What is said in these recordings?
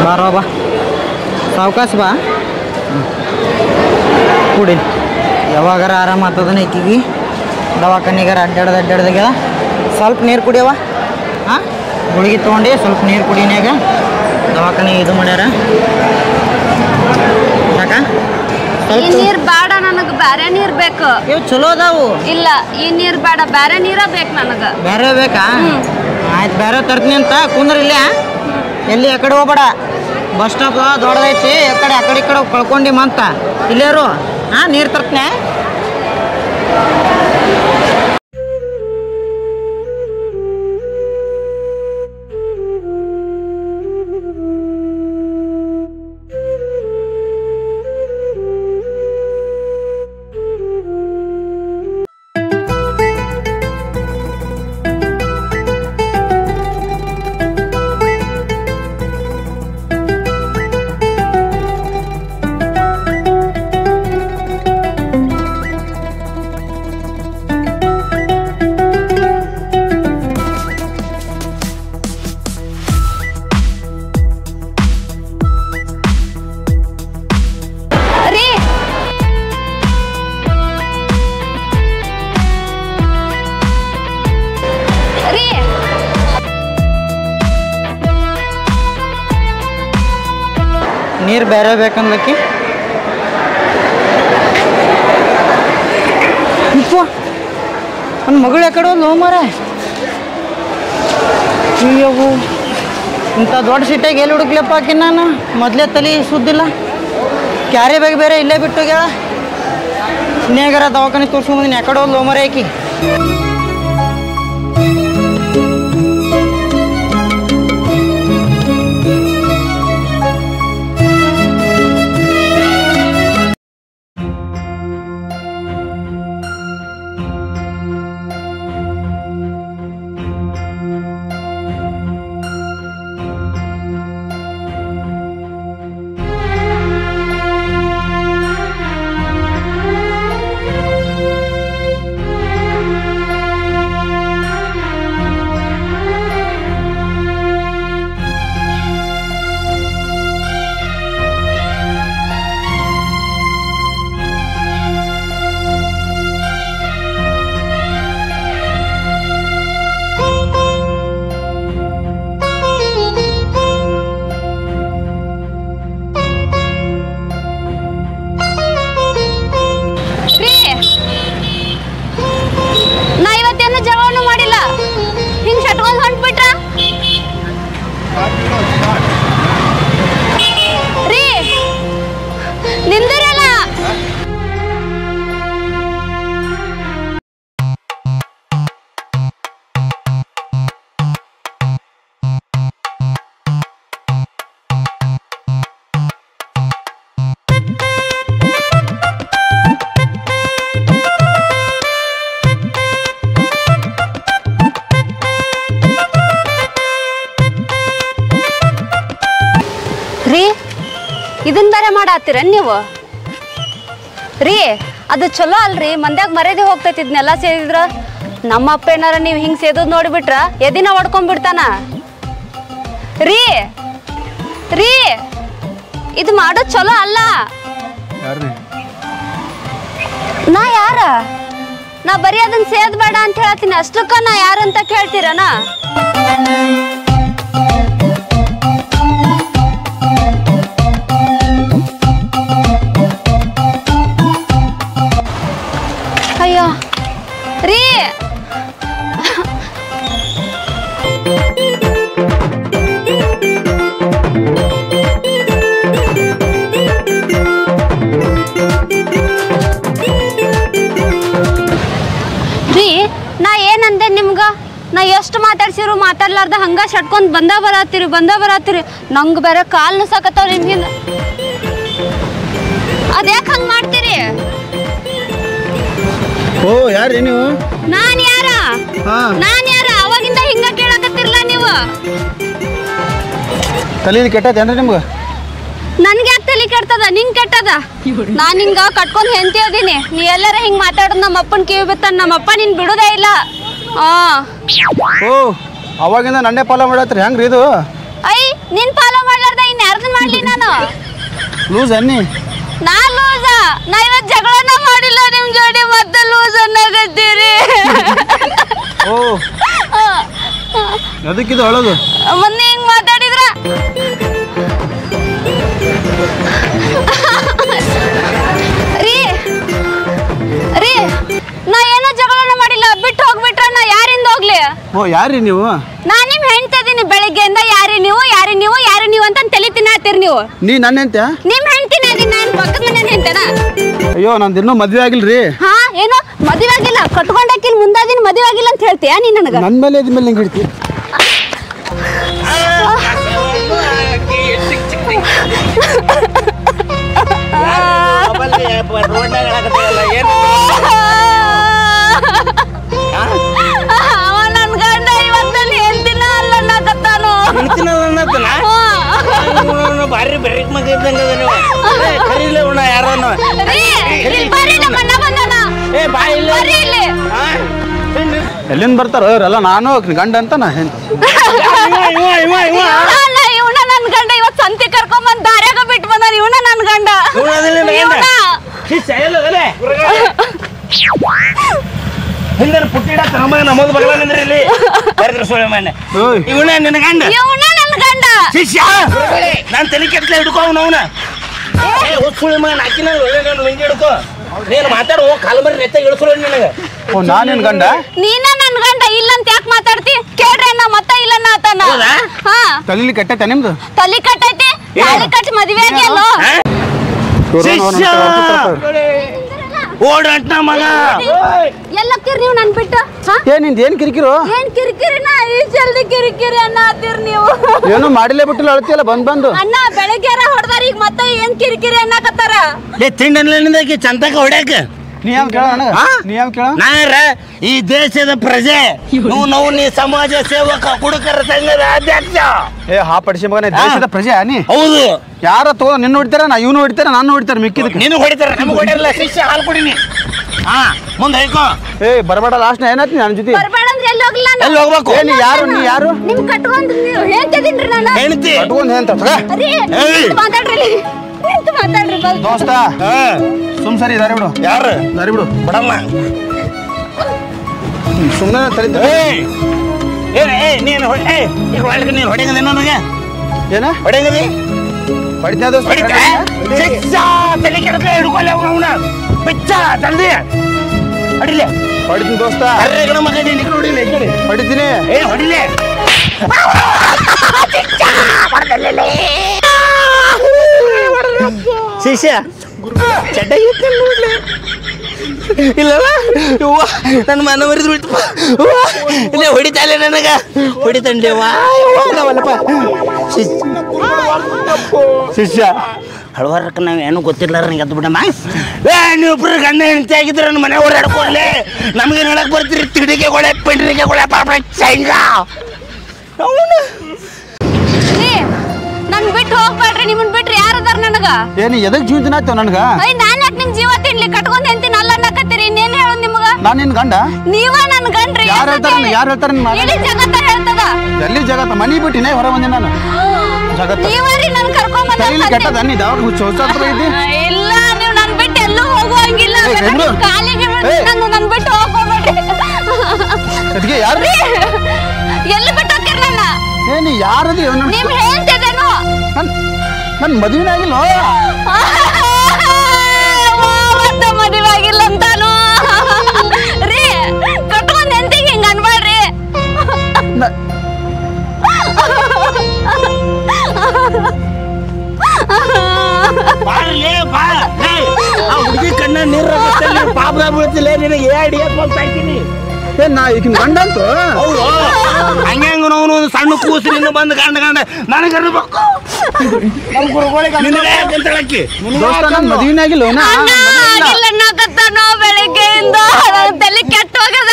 ಬಾರೋ ಬಾ ಸಾವ್ಕಾಶ ಬಾ ಕುಡಿ ಯಾವಾಗಾರ ಆರಾಮ ಆಗ್ತದನ ಈಕಿಗೆ ದವಾಖಾನಿಗಾರ ಅಡ್ಡಾಡ್ದು ಅಡ್ಡಾಡ್ದಾಗ್ಯದ ಸ್ವಲ್ಪ ನೀರು ಕುಡಿಯವ ಹಾಂ ಗುಳಿಗೆ ತೊಗೊಂಡು ಸ್ವಲ್ಪ ನೀರು ಕುಡಿನ್ಯಾಗ ದವಾಖಾನೆ ಇದು ಮಾಡ್ಯಾರ ಯಾಕ ಈ ಸ್ವಲ್ಪ ನೀರ್ ಬೇಡ ನನಗ ಬ್ಯಾರೆ ನೀರ್ ಬೇಕು ಇವು ಚಲೋ ಅದಾವು ಇಲ್ಲ ಈ ನೀರ್ ಬೇಡ ಬ್ಯಾರೆ ನೀರ ಬೇಕು ನನಗ ಬೇರೆ ಬೇಕಾ ಆಯ್ತು ಬೇರೆ ತರ್ತೀನಿ ಅಂತ ಕುಂದ್ರ ಇಲ್ಲೇ ಎಲ್ಲಿ ಆ ಕಡೆ ಹೋಗ್ಬೇಡ ಬಸ್ ಸ್ಟಾಪ್ ದೊಡ್ಡದೈತಿ ಆ ಕಡೆ ಆ ಕಡೆ ಈ ಕಡೆ ಕಳ್ಕೊಂಡಿ ಮಂತ ಇಲ್ಲೇರು ಹಾಂ ನೀರು ತರ್ತೀನಿ ರೀ ರೀ ನೀರು ಬೇರೆ ಬೇಕಂದ್ಲಕ್ಕಿ ನನ್ನ ಮಗಳು ಯಾಕಡೆ ಒಂದು ಹೋಮರ ಅಯ್ಯವು ಇಂಥ ದೊಡ್ಡ ಸಿಟ್ಟಾಗಿ ಎಲ್ಲಿ ಹುಡುಕ್ಲಪ್ಪ ಆಕಿ ನಾನು ಮೊದಲೇ ತಲೆ ಸುದ್ದಿಲ್ಲ ಕ್ಯಾರಿ ಬ್ಯಾಗ್ ಬೇರೆ ಇಲ್ಲೇ ಬಿಟ್ಟು ಹೋಗ್ಯಾಳ ಇನ್ನೇಗಾರ ದವಾಖಾನೆ ತೋರ್ಸ್ಕೊಂಬಂದಿನಿ ಯಾಕಡೆ ಒಂದು ಹೋಮರ ಆಕಿ ರೀ ನಾ ಇವತ್ತೇನು ಜಗಳನು ಮಾಡಿಲ್ಲ ಹಿಂಗ್ ಶಟ್ಕೊಂಡ್ ಹೊಂಟ್ಬಿಟ್ರ ರೀ ನಿಂದಿರಲ್ಲ ರೀ ಇದನ್ ಬೇರೆ ಮಾಡಾತ್ತೀರ ನೀವು ರೀ ಅದು ಚಲೋ ಅಲ್ರಿ ಮಂದ್ಯಾಗ ಮರ್ಯಾದೆ ಹೋಗ್ತೈತಿ ಇದನ್ನೆಲ್ಲ ಸೇದಿದ್ರ ನಮ್ಮ ಅಪ್ಪ ಏನಾರ ನೀವು ಹಿಂಗೆ ಸೇದೋದು ನೋಡಿಬಿಟ್ರ ಎದಿನ ಹೊಡ್ಕೊಂಡ್ಬಿಡ್ತಾನ ರೀ ರೀ ಇದು ಮಾಡೋದು ಚಲೋ ಅಲ್ಲ ಯಾರ್ರಿ ನಾ ಯಾರ ನಾ ಬರೀ ಅದನ್ನ ಸೇದ್ ಬೇಡ ಅಂತ ಹೇಳ್ತೀನಿ ಅಷ್ಟಕ್ಕ ನಾ ಯಾರಂತ ಕೇಳ್ತೀರನ ಅಯ್ಯೋ ರೀ ರೀ ನಾ ಏನಂದೆ ನಿಮ್ಗ ನಾ ಎಷ್ಟು ಮಾತಾಡ್ಸಿರು ಮಾತಾಡ್ಲಾರ್ದ ಹಂಗ ಶಟ್ಕೊಂಡ್ ಬಂದ ಬರತ್ತೀರಿ ಬಂದ ಬರತ್ತೀರಿ ನಂಗೆ ಬೇರೆ ಕಾಲ್ ನುಸಾಕತ್ತಾವ ನಿಮ್ಗಿಂದ ಅದ್ಯಾಕೆ ಹಂಗ್ ಮಾಡ್ತೀರಿ ಓ ಯಾರ್ರಿ ನೀವು ನಾನ್ ಯಾರ ಹಾ ನಾನ್ ಯಾರ ಅವಾಗಿಂದ ಹಿಂಗ ಕೇಳಕತ್ತಿರ್ಲ ನೀವು ತಲೆಯಲ್ಲಿ ಕೆಟ್ಟದೇನ್ರಿ ನಿಮ್ಗೆ ನನ್ಗೆ ಯಾಕೆ ತಲೆ ಕೆಡ್ತದ ನಿಂಗ್ ಕೆಟ್ಟದ ನಾನ್ ಹಿಂಗ ಕಟ್ಕೊಂಡ್ ಹೆಂತಿ ಅದೀನಿ ನೀ ಎಲ್ಲಾರ ಹಿಂಗ್ ಮಾತಾಡೋದ್ ನಮ್ಮ ಅಪ್ಪನ್ ಕಿವಿ ಬಿತ್ತಾನ ನಮ್ಮ ಅಪ್ಪ ನಿನ್ ಬಿಡುದೇ ಇಲ್ಲ ಆ ಓ ಅವಾಗಿಂದ ನನ್ನೇ ಫಾಲೋ ಮಾಡತ್ರಿ ಹೆಂಗ್ರಿ ಇದು ಐ ನಿನ್ ಫಾಲೋ ಮಾಡ್ಲಾರ್ದ ಇನ್ ಯಾರ ಯಾರ್ದು ಮಾಡ್ಲಿ ನಾನು ಲೂಸ್ ಅನ್ನಿ ನಾ ಲೂಸ ನಾ ಇವತ್ತು ಜಗಳನ ಮಾಡಿಲ್ಲ ನಿಮ್ ಜೋಡಿ ಮತ್ತೆ ಲೂಸ್ ಅನ್ನಕತ್ತೀರಿ ಓ ಅದಕ್ಕಿದು ಅಳೋದು ಮೊನ್ನೆ ಹಿಂಗ್ ಮಾತಾಡಿದ್ರ ರೀ ರೀ ನಾ ಏನೋ ಜಗಳನ ಮಾಡಿಲ್ಲ ಬಿಟ್ಟು ಹೋಗ್ಬಿಟ್ರ ನಾ ಯಾರಿಂದ ಹೋಗ್ಲಿ ಓ ಯಾರ್ರಿ ನೀವು ನಾ ನಿಮ್ ಹೆಂಡ್ತಿ ಇದೀನಿ ಬೆಳಿಗ್ಗೆಯಿಂದ ಯಾರಿ ನೀವು ಯಾರಿ ನೀವು ಯಾರಿ ನೀವು ಅಂತ ತಲೆ ತಿನ್ನಾತೀರಿ ನೀವು ನೀ ನನ್ನ ಎಂತ ನಿಮ್ ಹೆಂಡ್ತಿನ ಇದೀನಿ ನಾನು ಪಕ್ಕದ ಮನೆ ಹೆಂಡ್ತನ ಅಯ್ಯೋ ನಂದು ಇನ್ನೂ ಮದುವೆ ಆಗಿಲ್ರಿ ಹಾ ಏನು ಮದುವೆ ಆಗಿಲ್ಲ ಕಟ್ಕೊಂಡಾಕಿಲ್ ಮುಂದಾದಿನ ಮದುವೆ ಆಗಿಲ್ಲ ಅಂತ ಹೇಳ್ತೀಯಾ ನೀ ನನಗ ನನ್ನ ಮೇಲೆ ಇದ್ ಮೇಲೆ ಹಿಂಗೆ ಹಿಡ್ತಿ ಅವ ನನ್ ಗಂಡ ಇವತ್ತು ನನ್ನ ಹೆಂಡ್ತಿನ ಅಲ್ಲ ಅನ್ನಕತ್ತಾನು ಭಾರಿ ಬೆರಕ್ ಮಗ ಇದ್ದಂಗ ಕರೀಲ ಉಣ ಯಾರೋ ರೀ, ಇಲ್ಲಿ ಬರ್ರಿ ನಮ್ಮ ಅಣ್ಣ ಬಂದಾನ. ಏ ಬಾ ಇಲ್ಲ ಬರ್ರಿ ಇಲ್ಲಿ. ಎಲ್ಲಿಂದ ಬರ್ತಾರೋ ಇವರೆಲ್ಲ ನಾನು ಗಂಡ ಅಂತ ನಾ ಹೆಂತ ಅಲ್ಲ, ಇವ್ನ ನನ್ ಗಂಡ ಇವತ್ ಸಂತಿ ಕರ್ಕೊಂಬಂದ್ ದಾರ್ಯಾಗ ಬಿಟ್ಟು ಬಂದಾನ ಇವನ ನನ್ ಗಂಡ ಇವ್ನ ಅದಿಲ್ಲ ನಿನ್ ಗಂಡ? ಇವ್ನ. ಹಿಂದೆ ಪುಟ್ಟಿಡ ತಗೊಂಬ ನಮ್ಮದು ಬಗಲ ನಿಂದ್ರಿ ಇಲ್ಲಿ ಬರ್ದ್ರ ಸೋಳೆ ಮಣ್ಣೆ ಓಯ್ ಇವನ ನಿನ್ನ ಗಂಡ ಇವ್ನ ನನ್ ಗಂಡ ಶಿಷ್ಯ ನಾನು ತಲೆ ಕೆಟ್ಲ ಹಿಡ್ಕೋ ಅವ್ನ ಅವನ ಏ ಹುಚ್ಚುಳಿ ಮಗನ ಹಾಕಿನ ಒಳ್ಳೆ ನಾನು ಲುಂಗಿ ಹಿಡ್ಕೋ ನೀನು ಮಾತಾಡು ಕಾಲು ಮರಿ ನೆತ್ತ ಇಳಿಸಲು ನಿನಗೆ ಓ ನಾನೇನು ಗಂಡ ನೀನ ನನ್ ಗಂಡ ಇಲ್ಲ ಅಂತ ಯಾಕೆ ಮಾತಾಡ್ತಿ ಕೇಳ್ರಿ ಅಣ್ಣ ಮತ್ತ ಇಲ್ಲ ಆತನ ಹೌದಾ? ಹಾ ತಲೆಲಿ ಕೆಟ್ಟೈತೆ ನಿಮ್ದು ತಲಿ ಕಟ್ಟೈತಿ ತಾಳಿ ಕಟ್ಟಿ ಮದ್ವೆ ಆಗಿ ಅಲ್ಲೋ ಶಿಷ್ಯ ಓಡಂಟ ಮಗ ಎಲ್ಲಕ್ಕಿರ್ ನೀವು ನನ್ ಬಿಟ್ಟು ಹಾ ಏ ನಿಂದ ಏನು ಕಿರಿಕಿರು ಏನ್ ಕಿರಿಕಿರಿನ ಈ ಜಲ್ದಿ ಕಿರಿಕಿರಿ ಅಣ್ಣ ಆತಿರ್ ನೀವು ಏನು ಮಾಡಿಲ್ಲೇ ಬಿಟ್ಟಿಲ್ಲ ಅಳ್ತಿಯಲ್ಲ ಬಂದ್ ಬಂದು ಅಣ್ಣ ಬೆಳಗ್ಗೆರ ಹೊಡೆದಾರ ಈಗ ಮತ್ತೆ ಏನ್ ಕಿರಿಕಿರಿ ಅನ್ನಕತ್ತಾರ ಲೇ ತಿಂಡನ್ಲಿಂದಾಕಿ ಚಂತಕ ಹೊಡ್ಯಾಕ ನೀ ಯಾವ ಕೇಳ ನನಗ ಹಾ? ನೀ ಯಾವ ಕೇಳ ನಾರ ಈ ದೇಶದ ಪ್ರಜೆ ನೀವು ನಾವು ನೀ ಸಮಾಜ ಸೇವಕ ಕುಡುಕರ ಸಂಘದ ಅಧ್ಯಕ್ಷ ಏ ಹಾ ಪಡಿಸಿ ಮಗನೇ ದೇಶದ ಪ್ರಜೆ ನೀ ಹೌದು ಯಾರ ತಗೋ ನಿನ್ನ ಹೊಡಿತಾರ ನಾ ಇವನು ಹೊಡಿತಾರ ನಾನು ಹೊಡಿತಾರ ಮಿಕ್ಕಿದಕ್ಕೆ ನೀನು ಹೊಡಿತಾರ ನಮ್ಗೆ ಹೊಡಿರಲ್ಲ ಶಿಷ್ಯ ಹಾಲು ಕುಡಿನಿ ಹಾ ಮುಂದೆ ಹೇಳ್ಕೋ ಏ ಬರಬೇಡ ಲಾಸ್ಟ್ ಏನಾಯ್ತು ನನ್ನ ಜೊತೆ ಬರ್ಬೇಡ ಅಂದ್ರೆ ಎಲ್ಲಿ ಹೋಗ್ಲಿಲ್ಲ ನಾನು ಎಲ್ಲಿ ಹೋಗ್ಬೇಕು ಏ ನೀ ಯಾರು ನೀ ಯಾರು ನಿಮ್ ಕಟ್ಕೊಂಡ್ ನೀವು ಹೇಳ್ತಿದ್ದೀನ್ರಿ ನಾನು ಹೆಣ್ತಿ ಕಟ್ಕೊಂಡ್ ಅಂತ ರೀ ಏಯ್! ನಿಂತು ಮಾತಾಡ್ರಿ ಇಲ್ಲಿ. ನಿಂತು ಮಾತಾಡ್ರಿ ಬಸ್ ದೋಸ್ತ ಹಾ ಸುಮ್ ಸರಿ ದಾರಿ ಬಿಡು ಯಾರು ದಾರಿ ಬಿಡು ಬಡಮ್ಮ ಸುಮ್ಮನೆ ತಲೆ ಏಯ್ ಏನ್ ಏ ನೀನು ಹೊಡೆ ಏ ಈಗ ಒಳಗೆ ನೀನು ಹೊಡೆಗದೆ ನನಗೆ ಏನ ಹೊಡೆಗದಿ ಹೊಡಿತಾ ದೋಸ್ತ ಹೊಡಿತಾ ಶಿಕ್ಷ ತಲೆ ಕೆಡಕ ಹಿಡ್ಕೊಳ್ಳಿ ಅವನ ಬಿಚ್ಚ ಜಲ್ದಿ ಹೊಡಿಲೆ ಹೊಡಿತೀನಿ ದೋಸ್ತ ಅರ್ರೆಗಣ ಮಗ ನೀನು ಈ ಕಡೆ ಹೊಡಿಲೆ ಈ ಕಡೆ ಹೊಡಿತೀನಿ ಏ ಹೊಡಿಲೆ ಶಿಷ್ಯ ಚಡ್ಡ ನೋಡ್ಲಿ ಇಲ್ಲಲ್ಲ ಅವ್ವ ನನ್ನ ಮನ ಮರಿದು ಬಿಡ್ತು ಇಲ್ಲೇ ಹೊಡಿತಾಲೆ ನನಗ ಹೊಡಿತಂಡೆ ವಾ ನಾವಲ್ಲಪ್ಪ ಶಿಷ್ಯ ಹಳವಾರಕ್ಕೆ ನಾವು ಏನು ಗೊತ್ತಿಲ್ಲ ನನಗೆ ಅದು ಬಿಡಮ್ಮ ಏ ನೀವಿಬ್ರು ಗಂಡ ಹೆಂಡತಿ ಆಗಿದ್ರೆ ನನ್ನ ಮನೆ ಓಡಾಡ್ಕೊಳ್ಳಿ ನಮಗೆ ಹೇಳಕ್ ಬರ್ತೀರಿ ತಿಡಿಗೆ ಕೊಳೆ ಪಿಂಡ್ರಿಗೆ ಕೊಳೆ ಪಾಪ ಚೈಂಗ ಅವನು ರೀ ನನ್ ಬಿಟ್ಟು ಹೋಗ್ಬೇಡ್ರಿ ನಿಮ್ಮನ್ ಬಿಟ್ರಿ ಯಾರದಾರ ನನಗ ಏನಿ ಎದಕ್ ಜೀವನ ಆಯ್ತು ನನ್ಗ ಅಯ್ಯ ನಾನ್ ಯಾಕೆ ನಿಮ್ ಜೀವ ತಿನ್ಲಿ ಕಟ್ಕೊಂಡ್ ಹೆಂತೀನಿ ಅಲ್ಲ ಅನ್ನಕತ್ತೀರಿ ಇನ್ನೇನ್ ಹೇಳೋದು ನಿಮ್ಗ ನಾನ್ ನಿನ್ ಗಂಡ ನೀವ ನನ್ ಗಂಡ್ರಿ ಯಾರ್ ಹೇಳ್ತಾರ ಯಾರು ಹೇಳ್ತಾರ ನಿನ್ ಮಗ ಇಡೀ ಜಗತ್ತ ಹೇಳ್ತದ ಎಲ್ಲಿ ಜಗತ್ತ ಮನಿ ಬಿಟ್ಟಿನೇ ಹೊರ ಬಂದೆ ನಾನು ಜಗತ್ತ ನೀವರಿ ನನ್ ಕರ್ಕೊಂಡ್ ತಲೆಲಿ ಬಂದ ಕೆಟ್ಟದ ನೀ ದವಾಗ ಹುಚ್ಚ ಹೊಸ ಐತಿ ಇಲ್ಲ ನೀವು ನನ್ ಬಿಟ್ಟು ಎಲ್ಲೂ ಹೋಗುವಂಗಿಲ್ಲ ಏ, ಬೇಕಾದ್ರೆ ಗಂಡು. ನಿಮ್ ಕಾಲಿಗೆ ಬೀಳ್ತೀನಿ, ಏ. ನಾನು ನನ್ ಬಿಟ್ಟು ಹೋಗ್ಬೇಡ್ರಿ ಅದಕ್ಕೆ ಯಾರು ಎಲ್ಲಿ ಬಿಟ್ಟು ಹೋಗ್ತೀರಿ ನನ್ನ ಏನಿ ಯಾರದಿ ನೀವ್ ಹೇಳ್ತಿದ್ದೇನು ನನ್ ನನ್ ಮದುವೆ ಆಗಿಲ್ಲ ಮತ್ತೆ ಮದುವೆ ಆಗಿಲ್ಲ ಅಂತಾನು ರೀ ಕಟ್ಕೊಂಡ್ ಎಂತಿಗೆ ಹಿಂಗ ಅನ್ಬೇಡ್ರಿ ಬಾರ್ಲೇ ಬಾ ಲೇ, ಆ ಹುಡುಗಿ ಕಣ್ಣ ನೀರು ಪಾಪದ ಬೀಳ್ತಿಲ್ಲ ನಿನಗೆ ಏಡಿ ಅಂತ ಸಾಯ್ತೀನಿ ಏನ್ ನಾ ಈಗಿನ ಗಂಡ ಅಂತೂ ಹೌದು ಹಂಗೆ ನಾವು ಒಂದು ಸಣ್ಣ ಕೂಸು ನಿನ್ನ ಬಂದು ಗಂಡ ಗಂಡ ನನಗೆ ಅನ್ಬೇಕು ನಮ್ಮ ಗುರುಗಳಿಗೆ ನಿನಗೆ ಯಾಕಂತ ಹೇಳಕ್ಕಿ ದೋಸ್ತ ನನ್ ಮದುವೆ ಆಗಿಲ್ಲ ಅವ್ನ? ಅಣ್ಣ, ನನ್ ಮದ್ವೆ ಇಲ್ಲ. ಆಗಿಲ್ಲ ಅನ್ನಕತ್ತಾನೋ ಬೆಳಿಗ್ಗೆಯಿಂದ ನನ್ ತಲೆ ಕೆಟ್ಟ ಹೋಗದ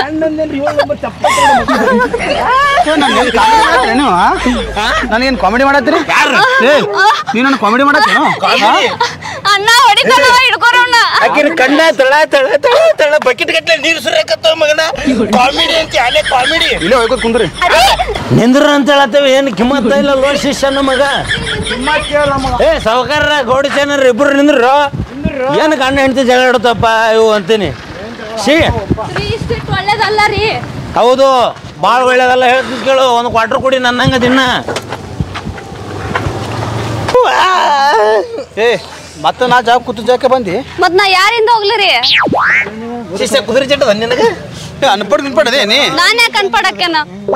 ಏ, ನನ್ ಏನ್ ಕಾಮಿಡಿ ಮಾಡತ್ತೀರಿ ನೀವು ಆ? ನನಗೇನ್ ಕಾಮಿಡಿ ಮಾಡತ್ತೀರಿ ಯಾರು ಏ ನೀ ನನ್ನ ಕಾಮಿಡಿ ಮಾಡತ್ತೇನು ಅಣ್ಣ ಹೊಡಿತಾನ ಹಿಡ್ಕೊರೋಣ ಆಕಿ ಆಕಿನ ಕಣ್ಣ ತಳ ತಳ ತಳ ತಳ ಬಕೆಟ್ ಗಟ್ಲೆ ನೀರು ಸುರಿಯಕತ್ತವ ಮಗನ ಕಾಮಿಡಿ ಅಂತ ಅಲ್ಲೇ ಕಾಮಿಡಿ ಇಲ್ಲೇ ಹೋಗ್ಕೋತ ಕುಂದ್ರಿ ನಿಂದ್ರ ಅಂತ ಹೇಳತ್ತೇವೆ ಏನು ಕಿಮ್ಮತ್ತ ಇಲ್ಲ ಲೋ ಶಿಷ್ಯನ ಮಗ ಏ ಸಾವುಕಾರ ಗೌಡಿ ಸೇನರ್ ಇಬ್ರು ನಿಂದ್ರು ಏನು ಗಂಡ ಹೆಂಡತಿ ಜಗಳ ಆಡುತ್ತಪ್ಪ ಇವು ಅಂತೀನಿ ಸಿ ಇಷ್ಟಿಟ್ಟು ಒಳ್ಳೇದಲ್ಲ ರೀ ಹೌದು ಭಾಳ ಒಳ್ಳೇದಲ್ಲ ಹೇಳ್ತೀನಿ ಕೇಳು ಒಂದು ಕ್ವಾರ್ಟರ್ ಕೊಡಿ ನನ್ನಂಗ ದಿನ ಏ ಮತ್ತೆ ನಾ ಜಾಬ್ ಕೂತು ಜಾಕೆ ಬಂದಿ ಮತ್ ನಾ ಯಾರಿಂದ ಹೋಗ್ಲಿ ರೀ ಶಿಷ್ಯ ಕುದುರೆ ಚಟ್ಟದ ನಿನಗೆ ಏ ಅನ್ಪಡ್ ಗಿನ್ಪಡ್ ಅದೇ ನೀ ನಾನ್ ಯಾಕೆ ಅನ್ಪಡಕ್ಕೇನ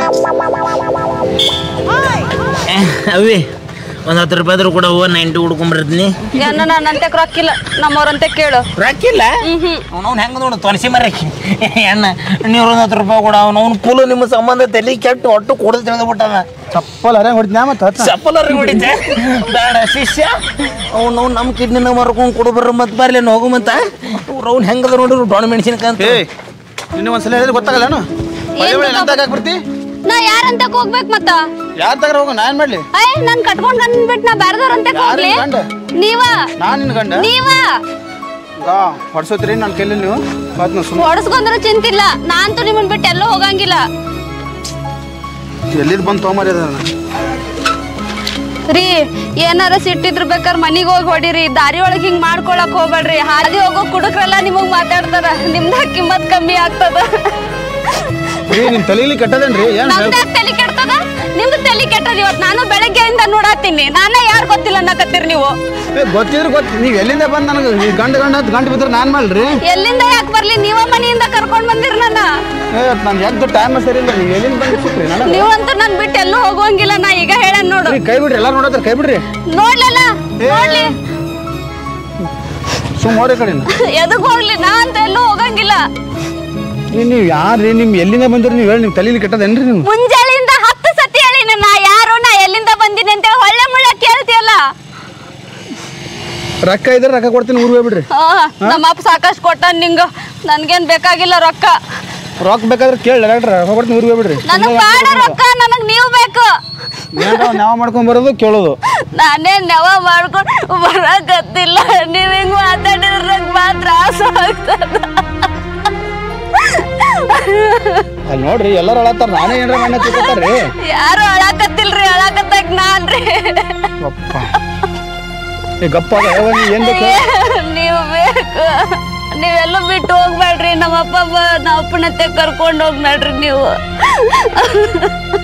ಅವಿ ಒಂದು ಹತ್ತು ರೂಪಾಯಿ ಕೂಡ ಹೂವ ನೈಂಟಿ ಹುಡ್ಕೊಂಬರ್ತೀನಿ ಏನ ನನ್ನಂತೆ ರೊಕ್ಕಿಲ್ಲ ನಮ್ಮವ್ರಂತೆ ಕೇಳು ರೊಕ್ಕಿಲ್ಲ ಹ್ಮ್ ಹ್ಮ್ ಅವ್ನವ್ನು ಹೆಂಗೆ ನೋಡು ತೊನಸಿ ಮರಕ್ಕೆ ಎಣ್ಣ ನೀವು ಒಂದು ಹತ್ತು ರೂಪಾಯಿ ಕೂಡ ಅವ್ನವ್ನು ಪೂಲು ನಿಮ್ಮ ಸಂಬಂಧ ತಲೆ ಕೆಟ್ಟು ಒಟ್ಟು ಕೊಡದು ತಿಳಿದ್ಬಿಟ್ಟಾನ ಚಪ್ಪಲ್ ಹರ ಹೊಡಿದ್ನ ಮತ್ತೆ ಹತ್ತ ಚಪ್ಪಲರ ಹೊಡಿತೆ ಬೇಡ ಶಿಷ್ಯ ಅವ್ನು ಅವ್ನು ನಮ್ಮ ಕಿಡ್ನಿನ ಮರ್ಕೊಂಡು ಕೊಡು ಬರ್ರ ಮತ್ತೆ ಬರ್ಲಿ ಹೋಗು ಮತ್ತ ಅವ್ರು ಅವ್ನು ಹೆಂಗದ ನೋಡಿರು ಡೊಣ ಮೆಣಸಿನ್ಕಾಯಿ ಅಂತ ಏ ನಿನ್ನ ಒಂದ್ಸಲ ಹೇಳಿದ್ರೆ ಗೊತ್ತಾಗಲ್ಲೇನು ಏನ್ ಒಳ್ಳೆ ಎಂತ ಹಾಕ್ಬಿಡ್ತಿ ನಾ ಯಾರಂತ ಹೋಗ್ಬೇಕು ಮತ್ತ ಯಾರ ತಗರ ಹೋಗ ನಾ ಏನ್ ಮಾಡ್ಲಿ ಅಯ್ಯ ನಾನ್ ಕಟ್ಕೊಂಡ್ ಗಂಡ ಬಿಟ್ಟು ನಾ ಬೇರೆದವ್ರಂತೆ ಯಾರ್ ಹೋಗ್ಲಿ ನಿನ್ ಗಂಡ? ನೀವ ನಾನ್ ನಿನ್ ಗಂಡ ನೀವ ಗಾ ಹೊಡ್ಸೋತ್ರಿ ನಾನು ಕೇಳಿಲ್ಲ ನೀವು ಮಾತ್ ನಾ ಸುಮ್ಮನೆ ಹೊಡಸ್ಕೊಂಡ್ರ ಚಿಂತಿಲ್ಲ ನಾನಂತೂ ನಿಮ್ಮನ್ ಬಿಟ್ಟು ಎಲ್ಲೂ ಹೋಗಂಗಿಲ್ಲ ಎಲ್ಲಿದ್ ಬಂದು ತೊಗೊಂಬರಿ ಅದನ್ನ ರೀ ಏನಾರ ಸಿಟ್ಟಿದ್ರ ಬೇಕಾದ್ರೆ ಮನಿಗ್ ಹೋಗಿ ಹೊಡಿರಿ ದಾರಿ ಒಳಗ್ ಹಿಂಗ್ ಮಾಡ್ಕೊಳಕ್ ಹೋಗ್ಬೇಡ್ರಿ ಹಾದಿ ಹೋಗೋ ಕುಡುಕ್ರೆಲ್ಲ ನಿಮಗ್ ಮಾತಾಡ್ತಾರ ನಿಮ್ದ ಕಿಮ್ಮತ್ ಕಮ್ಮಿ ಆಗ್ತದ ರೀ ನಿಮ್ ತಲೆಯಲ್ಲಿ ಕೆಟ್ಟದೇನ್ರಿ ಏನ್ ನಮ್ದ ತಲೆ ಕೆಡ್ತದ ನಿಮ್ದು ತಲೆ ಕೆಟ್ಟದ ಇವತ್ ನಾನು ಬೆಳಗ್ಗೆಯಿಂದ ನೋಡಾತೀನಿ ನಾನೇ ಯಾರು ಗೊತ್ತಿಲ್ಲ ಅನ್ನಕತ್ತೀರಿ ನೀವು ಏ, ಗೊತ್ತಿದ್ರು ಗೊತ್ತ ನೀವ್ ಎಲ್ಲಿಂದ ಬಂದ್ ನನಗೆ ಈ ಗಂಡ ಗಂಡ ಅಂತ ಗಂಟು ಬಿದ್ರೆ ನಾನ್ ಮಾಡ್ರಿ ಎಲ್ಲಿಂದ ಯಾಕೆ ಬರ್ಲಿ ನೀವ ಮನೆಯಿಂದ ಕರ್ಕೊಂಡ್ ಬಂದಿರ್ ನನ್ನ ಏ ನನ್ ಎದ್ದು ಟೈಮ್ ಸರಿ ಇಲ್ಲ ನೀವು ಎಲ್ಲಿಂದ ಬಂದು ಸಿಕ್ರಿ ನನಗೆ ನೀವಂತೂ ನನ್ ಬಿಟ್ಟು ಎಲ್ಲೂ ಹೋಗೋಂಗಿಲ್ಲ ನಾ ಈಗ ಹೇಳನ್ ನೋಡು ರೀ, ಕೈ ಬಿಡ್ರಿ ಎಲ್ಲಾರು ನೋಡತ್ರ ಕೈ ಬಿಡ್ರಿ ನೋಡ್ಲಲ್ಲ ನೋಡ್ಲಿ ಸುಮ್ ಹೋರಿ ಕಡೆ ಎದಕ್ ಹೋಗ್ಲಿ ನಾ ಅಂತ ಎಲ್ಲೂ ಹೋಗಂಗಿಲ್ಲ ನೀವು ಯಾರ್ರಿ ನಿಮ್ ಎಲ್ಲಿಂದ ಬಂದ್ರಿ ನೀವು ಹೇಳಿ ನಿಮ್ ತಲೆಯಲ್ಲಿ ಕೆಟ್ಟದೇನ್ರಿ ನೀವು ಮುಂಜಾನೆಯಿಂದ ಹತ್ತು ಸತಿ ಹೇಳಿನ ನಾ ಯಾರು ನಾ ಎಲ್ಲಿಂದ ಬಂದಿನಿ ಅಂತ ಹೊಳ್ಳೆ ಮುಳ್ಳ ಕೇಳ್ತಿಯಲ್ಲ ರೊಕ್ಕ ಇದ್ರೆ ರೊಕ್ಕ ಕೊಡ್ತೀನಿ ಊರ್ ಹೋಗ್ಬಿಡ್ರಿ ಆ, ನಮ್ಮ ಅಪ್ಪ ಸಾಕಷ್ಟು ಕೊಟ್ಟ ನಿಂಗ ನನ್ಗೇನ್ ಬೇಕಾಗಿಲ್ಲ ರೊಕ್ಕ ರೊಕ್ಕ ಬೇಕಾದ್ರೆ ಕೇಳಿ ಡಾಕ್ಟ್ರ ರೊಕ್ಕ ಕೊಡ್ತೀನಿ ಊರ್ ಹೋಗ್ಬಿಡ್ರಿ ನನಗ್ ಬೇಡ ರೊಕ್ಕ ನನಗ್ ನೀವು ಬೇಕು ಏನಾರ ನಾವ್ ಮಾಡ್ಕೊಂಡ್ ಬರೋದು ಕೇಳೋದು ನಾನೇ ನೆವ ಮಾಡ್ಕೊಂಡು ಬರಕತ್ತಿಲ್ಲ ನೀವ್ ಹಿಂಗ್ ಮಾತಾಡಿದ್ರೆ ಮಾತ್ರ ತ್ರಾಸ ಆಗ್ತದ ಅಲ್ಲಿ ನೋಡ್ರಿ ಎಲ್ಲಾರು ಅಳತ್ತಾರ ನಾನೇ ಏನಾರ ಮಣ್ಣ ತಿಳ್ಕೊತಾರ್ರಿ ಯಾರು ಅಳಾಕತ್ತಿಲ್ರಿ ಅಳಾಕತ್ತಾಗ ನಾನ್ರಿ ಅಪ್ಪ ಏ ಗಪ್ಪ ಅದ, ಯಾವ ನೀ ಏನ್ ಬೇಕು ನೀವು ಬೇಕು ನೀವೆಲ್ಲೂ ಬಿಟ್ಟು ಹೋಗ್ಬೇಡ್ರಿ ನಮ್ಮ ಅಪ್ಪ ನಮ್ಮ ಅಪ್ಪನತ್ತೆ ಕರ್ಕೊಂಡು ಹೋಗ್ಬೇಡ್ರಿ ನೀವು